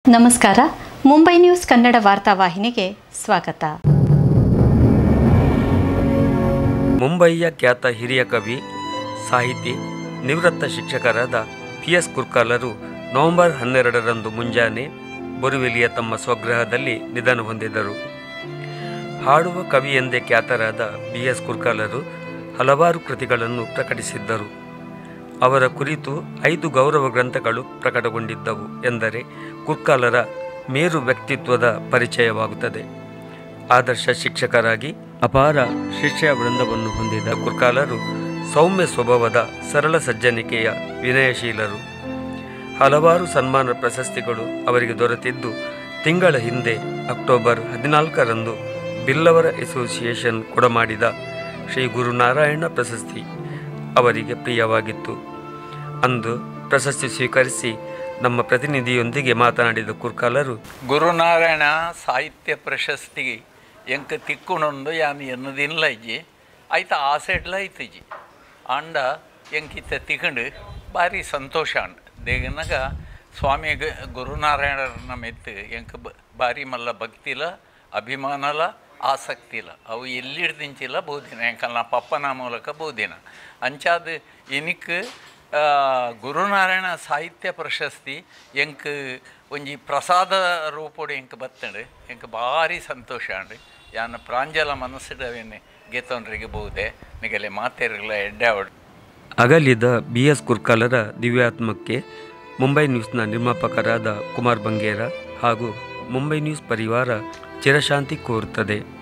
ನಮಸ್ಕಾರ ಮುಂಬೈ ನ್ಯೂಸ್ ಕನ್ನಡ ವಾರ್ತಾವಾಹಿನಿಗೆ ಸ್ವಾಗತ ಮುಂಬಯಿಯ ಖ್ಯಾತ ಹಿರಿಯ ಕವಿ ಸಾಹಿತಿ ನಿವೃತ್ತ ಶಿಕ್ಷಕರಾದ ಪಿ ಎಸ್ ಕುರ್ಕಾಲರು ನವೆಂಬರ್ ಹನ್ನೆರಡರಂದು ಮುಂಜಾನೆ ಬೊರುವೆಲಿಯ ತಮ್ಮ ಸ್ವಗೃಹದಲ್ಲಿ ನಿಧನ ಹೊಂದಿದರು ಹಾಡುವ ಕವಿ ಎಂದೇ ಖ್ಯಾತರಾದ ಬಿ ಎಸ್ ಕುರ್ಕಾಲರು ಹಲವಾರು ಕೃತಿಗಳನ್ನು ಪ್ರಕಟಿಸಿದ್ದರು ಅವರ ಕುರಿತು ಐದು ಗೌರವ ಗ್ರಂಥಗಳು ಪ್ರಕಟಗೊಂಡಿದ್ದವು ಎಂದರೆ ಕುರ್ಕಾಲರ ಮೇರು ವ್ಯಕ್ತಿತ್ವದ ಪರಿಚಯವಾಗುತ್ತದೆ ಆದರ್ಶ ಶಿಕ್ಷಕರಾಗಿ ಅಪಾರ ಶಿಷ್ಯ ವೃಂದವನ್ನು ಹೊಂದಿದ ಕುರ್ಕಾಲರು ಸೌಮ್ಯ ಸ್ವಭಾವದ ಸರಳ ಸಜ್ಜನಿಕೆಯ ವಿನಯಶೀಲರು ಹಲವಾರು ಸನ್ಮಾನ ಪ್ರಶಸ್ತಿಗಳು ಅವರಿಗೆ ದೊರೆತಿದ್ದು ತಿಂಗಳ ಹಿಂದೆ ಅಕ್ಟೋಬರ್ ಹದಿನಾಲ್ಕರಂದು ಬಿಲ್ಲವರ ಅಸೋಸಿಯೇಷನ್ ಕೊಡಮಾಡಿದ ಶ್ರೀ ಗುರುನಾರಾಯಣ ಪ್ರಶಸ್ತಿ ಅವರಿಗೆ ಪ್ರಿಯವಾಗಿತ್ತು ಅಂದು ಪ್ರಶಸ್ತಿ ಸ್ವೀಕರಿಸಿ ನಮ್ಮ ಪ್ರತಿನಿಧಿಯೊಂದಿಗೆ ಮಾತನಾಡಿದ ಕುರ್ಕಾಲರು ಗುರುನಾರಾಯಣ ಸಾಹಿತ್ಯ ಪ್ರಶಸ್ತಿ ಎಂಕ ತಿಕ್ಕುಣೊಂದು ಯಾನ್ ಎನ್ನದಿನ್ಲ ಇಜ್ಜಿ ಐತ ಆ ಸೈಡ್ಲ ಐತಿಜಿ ಅಂಡ ಎಂಕಿತ್ತ ತಿಕಂಡು ಭಾರಿ ಸಂತೋಷ ಅಂಡ್ ದೇಗನಗ ಸ್ವಾಮಿ ಗ- ಗುರುನಾರಾಯಣರನ್ನ ಮೆತ್ತು ಎಂಕ ಬ ಭಾರಿ ಮಲ್ಲ ಭಕ್ತಿಲ ಅಭಿಮಾನಲ ಆಸಕ್ತಿಲ ಅವು ಎಲ್ಲಿಡ್ದಿಂಚಿಲ್ಲ ಬೋದಿನ ಎಂಕಲ್ ನಾ ಪಪ್ಪನ ಮೂಲಕ ಬೋದಿನ ಅಂಚಾದ ಎನಿಕ್ ಆ, ಗುರುನಾರಾಯಣ ಸಾಹಿತ್ಯ ಪ್ರಶಸ್ತಿ ಎಂಕ್ ಒಂಜಿ ಪ್ರಸಾದ ರೂಪೋಡು ಎಂಕ್ ಬತ್ತಂಡು ಎಂಕ್ ಭಾರಿ ಸಂತೋಷ ಅಂಡು ಯಾನ ಪ್ರಾಂಜಲ ಮನಸ್ಸಿಡವೇನೆ ಗೆತ್ತೊಂಡ್ರಿಗೆ ಬಹುದೆ ನಿಗಲೆ ಮಾತೇರಿಗಳ ಎಡ್ಡೆ ಅವಡು ಅಗಲಿದ ಬಿ ಎಸ್ ಕುರ್ಕಾಲರ ದಿವ್ಯಾತ್ಮಕ್ಕೆ ಮುಂಬೈ ನ್ಯೂಸ್ನ ನಿರ್ಮಾಪಕರಾದ ಕುಮಾರ್ ಬಂಗೇರ ಹಾಗೂ ಮುಂಬೈ ನ್ಯೂಸ್ ಪರಿವಾರ ಚಿರಶಾಂತಿ ಕೋರುತ್ತದೆ